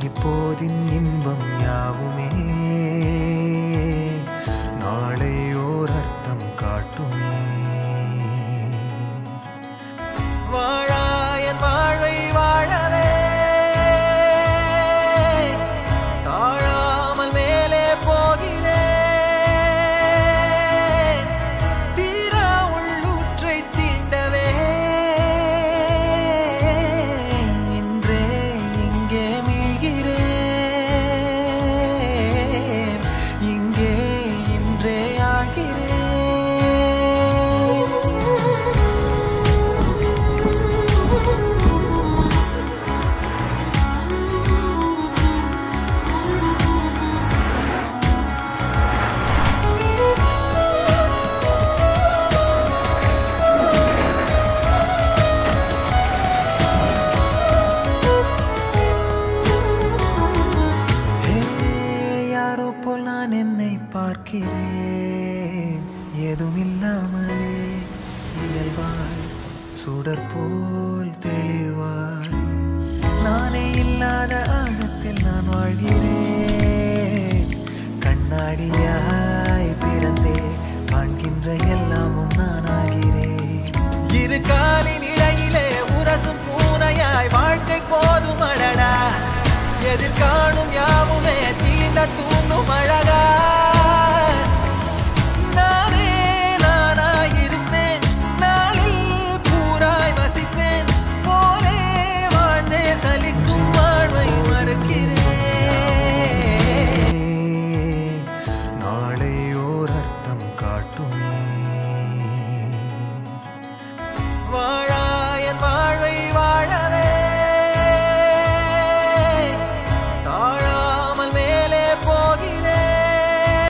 இப்போதின் இன்பம் யாவுமே நாளை ஓர் அர்த்தம் காட்டுமே வாழாயன் வாழ்வை வாழவே தாழாமல் மேலே போகிறேன் தீரா உள்ளூற்றை தீண்டவே இன்றே இங்கே மீழ்கிறேன் இங்கே இன்றே ஆகிறேன் ஏ, யாரோ போல் நான் என்னை பார்க்கிறேன் ஏதுமில்லாமலே இயல்பாய் சுடர் போல் தெளிவாய் நானே இல்லாத ஆழத்தில் நான் வாழ்கிறேன் கண்ணாடியாய் பிறந்தே காண்கின்ற எல்லாமும் நான் ஆகிறேன் இரு காலின் இடையிலே உரசும் பூனையாய் வாழ்க்கை போதும் அடடா எதிர்காணும் யாவுமே தீண்ட தூ